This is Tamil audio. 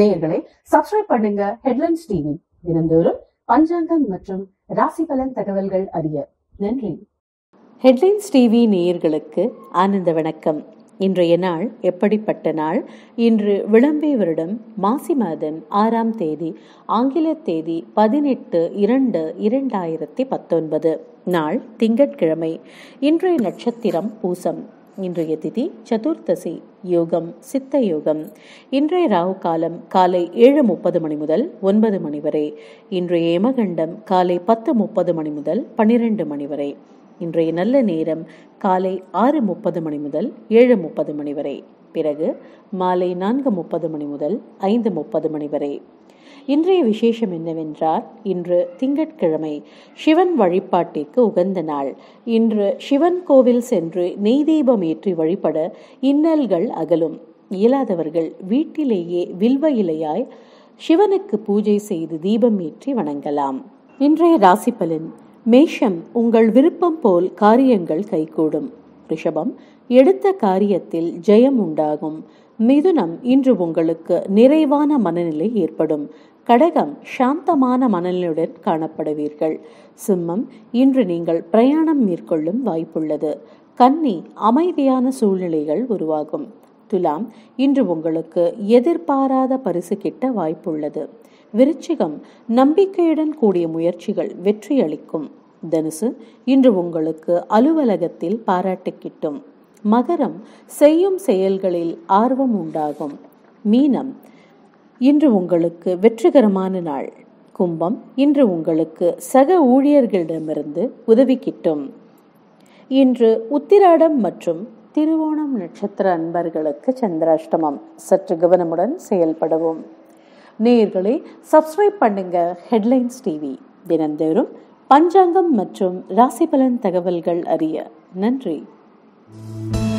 நேயர்களே சப்ஸ்கிரைப் பண்ணுங்க ஹெட்லைன்ஸ் டிவி தினந்தோறும் பஞ்சாங்கம் மற்றும் ராசி பலன் தகவல்கள் அறிய நன்றி ஹெட்லைன்ஸ் டிவி நேயர்களுக்கு ஆனந்த வணக்கம் இன்றைய நாள் எப்படிப்பட்ட நாள் இன்று விளம்பே வருடம் மாசி மாதம் ஆறாம் தேதி ஆங்கில தேதி பதினெட்டு இரண்டு இரண்டாயிரத்தி பத்தொன்பது நாள் திங்கட்கிழமை இன்றைய நட்சத்திரம் பூசம் இன்றைய திதி சதுர்த்தசி யோகம் சித்த யோகம் இன்றைய ராகு காலம் காலை ஏழு முப்பது மணி முதல் ஒன்பது மணி வரை இன்றைய யமகண்டம் காலை பத்து முப்பது மணி முதல் பனிரெண்டு மணி வரை இன்றைய நல்ல நேரம் காலை ஆறு முப்பது மணி முதல் ஏழு முப்பது மணி வரை பிறகு மாலை நான்கு முப்பது மணி முதல் ஐந்து முப்பது மணி வரை இன்றைய விசேஷம் என்னவென்றால் இன்று திங்கட்கிழமை சிவன் வழிபாட்டிற்கு உகந்த நாள் இன்று சிவன் கோவில் சென்று நெய் தீபம் ஏற்றி வழிபட இன்னல்கள் அகலும் இயலாதவர்கள் வீட்டிலேயே வில்வ இலையாய் சிவனுக்கு பூஜை செய்து தீபம் ஏற்றி வணங்கலாம் இன்றைய ராசி பலன் மேஷம் உங்கள் விருப்பம் போல் காரியங்கள் கைகூடும் ரிஷபம் எடுத்த காரியத்தில் ஜெயம் உண்டாகும் மிதுனம் இன்று உங்களுக்கு நிறைவான மனநிலை ஏற்படும் கடகம் சாந்தமான மனநிலையுடன் காணப்படுவீர்கள் சிம்மம் இன்று நீங்கள் பிரயாணம் மேற்கொள்ளும் வாய்ப்புள்ளது கன்னி அமைதியான சூழ்நிலைகள் உருவாகும் துலாம் இன்று உங்களுக்கு எதிர்பாராத பரிசு கிட்ட வாய்ப்புள்ளது விருச்சிகம் நம்பிக்கையுடன் கூடிய முயற்சிகள் வெற்றியளிக்கும் தனுசு இன்று உங்களுக்கு அலுவலகத்தில் பாராட்டு கிட்டும் மகரம் செய்யும் செயல்களில் ஆர்வம் உண்டாகும் மீனம் இன்று உங்களுக்கு வெற்றிகரமான நாள் கும்பம் இன்று உங்களுக்கு சக ஊழியர்களிடமிருந்து உதவி கிட்டும் இன்று உத்திராடம் மற்றும் திருவோணம் நட்சத்திர அன்பர்களுக்கு சந்திராஷ்டமம் சற்று கவனமுடன் செயல்படவும் நேயர்களே சப்ஸ்கிரைப் பண்ணுங்க ஹெட்லைன்ஸ் டிவி தினந்தோறும் பஞ்சாங்கம் மற்றும் ராசி பலன் தகவல்கள் அறிய நன்றி